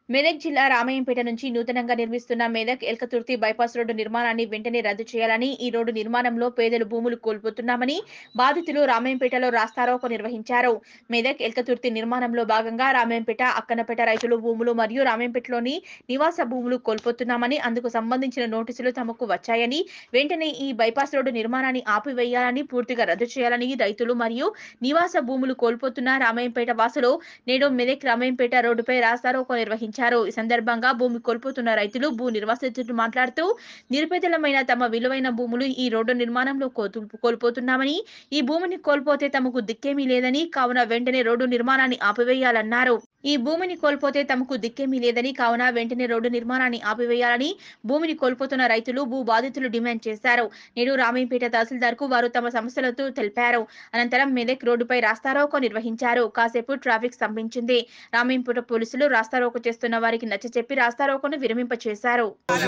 మెదక్ జిల్లా రామయ్యంపేట నుంచి నూతనంగా నిర్మిస్తున్న మెదక్ ఎల్కతుర్తి బైపాస్ రోడ్డు నిర్మాణాన్ని వెంటనే రద్దు చేయాలని ఈ రోడ్డు నిర్మాణంలో పేదలు భూములు కోల్పోతున్నామని బాధితులు రామయ్యంపేటలో రాస్తారోకో నిర్వహించారు మెదక్ ఎల్కతుర్తి నిర్మాణంలో భాగంగా రామయ్యంపేట అక్కనపేట రైతులు భూములు మరియు రామయ్యంపేటలోని నివాస భూములు కోల్పోతున్నామని అందుకు సంబంధించిన నోటీసులు తమకు వచ్చాయని వెంటనే ఈ బైపాస్ రోడ్డు నిర్మాణాన్ని ఆపివేయాలని పూర్తిగా రద్దు చేయాలని రైతులు మరియు నివాస భూములు కోల్పోతున్న రామయ్యంపేట వాసులు నేడు మెదక్ రామయ్యంపేట రోడ్డుపై రాస్తారోకో నిర్వహించారు ఈ సందర్భంగా భూమి కోల్పోతున్న రైతులు భూ నిర్వాసితులు మాట్లాడుతూ నిరుపేదలమైన తమ విలువైన భూములు ఈ రోడ్డు నిర్మాణంలో కోతు- కోల్పోతున్నామని ఈ భూమిని కోల్పోతే తమకు దిక్కేమీ లేదని కావున వెంటనే రోడ్డు నిర్మాణాన్ని ఆపివేయాలన్నారు ఈ భూమిని కోల్పోతే తమకు దిక్కేమీ లేదని కావున వెంటనే రోడ్డు నిర్మాణాన్ని ఆపివేయాలని భూమిని కోల్పోతున్న రైతులు భూ బాధితులు డిమాండ్ చేశారు నేడు రామయ్యపేట తహసీల్దార్ కు వారు తమ సమస్యలతో తెలిపారు అనంతరం మెదక్ రోడ్డుపై రాస్తారోకో నిర్వహించారు కాసేపు ట్రాఫిక్ స్తంభించింది రామయ్యపేట పోలీసులు రాస్తారోకో చేస్తున్న వారికి నచ్చచెప్పి రాస్తారోకోను విరమింపచేశారు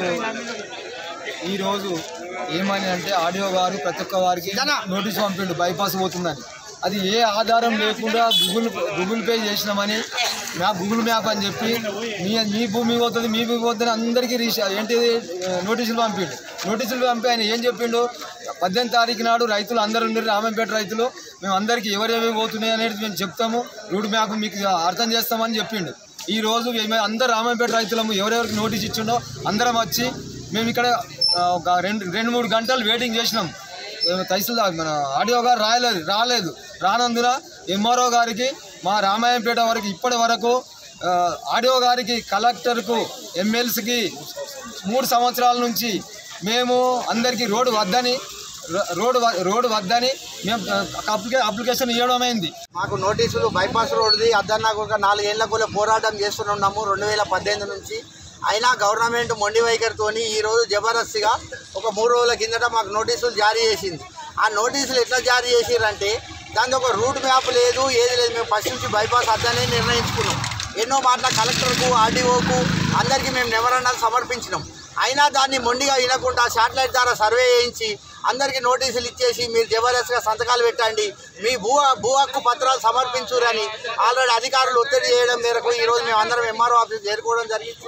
ఈ రోజు ఏమని అంటే ఆడియో గారు ప్రతి ఒక్క వారికి నోటీస్ పంపిండు బైపాస్ పోతుందని అది ఏ ఆధారం లేకుండా గూగుల్ గూగుల్ పే చేసినామని నా గూగుల్ మ్యాప్ అని చెప్పి మీ మీ భూమి పోతుంది మీ భూమి పోతుంది అందరికీ రీచ్ ఏంటిది ఆ, నోటీసులు పంపిండు నోటీసులు పంపి ఆయన ఏం చెప్పిండు పద్దెనిమిది తారీఖు నాడు రైతులు అందరూ ఉండరు రామంపేట రైతులు మేము అందరికీ ఎవరేమి పోతున్నాయి అనేది మేము చెప్తాము రూట్ మ్యాప్ మీకు అర్థం చేస్తామని చెప్పిండు ఈ రోజు మేము అందరు రామంపేట రైతులము ఎవరెవరికి నోటీస్ ఇచ్చిండో అందరం వచ్చి మేము ఇక్కడ ఆ, ఒక రెండు రెండు మూడు గంటలు వెయిటింగ్ చేసినాం ఏమో తహసీల్దార్ మన ఆడియో గారు రాయలేదు రాలేదు రానందున ఎంఆర్ఓ గారికి మా రామాయంపేట వరకు ఇప్పటి వరకు ఆ, ఆడియో గారికి కలెక్టర్కు ఎమ్మెల్సీకి మూడు సంవత్సరాల నుంచి మేము అందరికీ రోడ్డు వద్దని రో- రోడ్డు వ- రోడ్డు వద్దని మేము ఆ, అప్లికే అప్లికేషన్ ఇవ్వడం అయింది మాకు నోటీసులు బైపాస్ రోడ్ది అద్దన్నాకు ఒక నాలుగేళ్లకు పోరాటం చేస్తున్నాము రెండు వేల పద్దెనిమిది నుంచి అయినా గవర్నమెంట్ మొండి వైఖరితోని ఈరోజు జబర్దస్తిగా ఒక మూడు రోజుల కిందట మాకు నోటీసులు జారీ చేసింది ఆ నోటీసులు ఎట్లా జారీ చేసిరంటే దాని ఒక రూట్ మ్యాప్ లేదు ఏది లేదు మేము ఫస్ట్ నుంచి బైపాస్ అద్దనే నిర్ణయించుకున్నాం ఎన్నో మాటల కలెక్టర్కు ఆర్డీఓకు అందరికీ మేము నివారణలు సమర్పించినాం అయినా దాన్ని మొండిగా వినకుండా శాటిలైట్ ద్వారా సర్వే చేయించి అందరికీ నోటీసులు ఇచ్చేసి మీరు జబర్దస్త్గా సంతకాలు పెట్టండి మీ భూ భూ హక్కు పత్రాలు సమర్పించురని ఆల్రెడీ అధికారులు ఒత్తిడి చేయడం మేరకు ఈరోజు మేము అందరం ఎంఆర్ఓ ఆఫీస్ చేరుకోవడం జరిగింది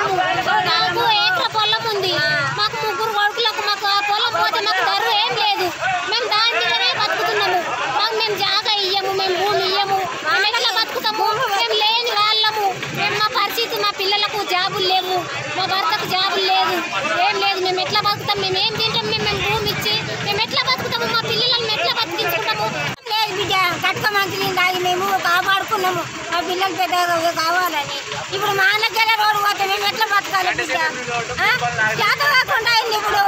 మాకు ఏక పొలం ఉంది మాకు ముగ్గురు కొడుకులకు మాకు ఆ పొలం పోతే మాకు ధర ఏం లేదు మేము దాని మీదనే బతుకుతున్నాము మాకు మేము జాగా ఇయ్యము మేము భూమి ఇయ్యము మేము ఎట్లా బతుకుతాము మేము లేని వాళ్ళము మేము మా పరిస్థితి మా పిల్లలకు జాబులు లేవు మా భర్తకు జాబులు లేదు ఏం లేదు మేము ఎట్లా బతుకుతాం మేము ఏం తింటాం మేము మేము భూమి ఇచ్చి మేము ఎట్లా బతుకుతాము మా పిల్లలను మేము ఎట్లా బతికించుకుంటాము లేదు బిడ్డ కట్టుకోమంత్రి దాగి మేము కాపాడుకున్నాము మా పిల్లలు పెద్దగా కావాలని ఇప్పుడు మా దగ్గర రోడ్డు పోతే మేము ఎట్లా బతకాలి బిడ్డ ఆ? చేత కాకుండా అయింది ఇప్పుడు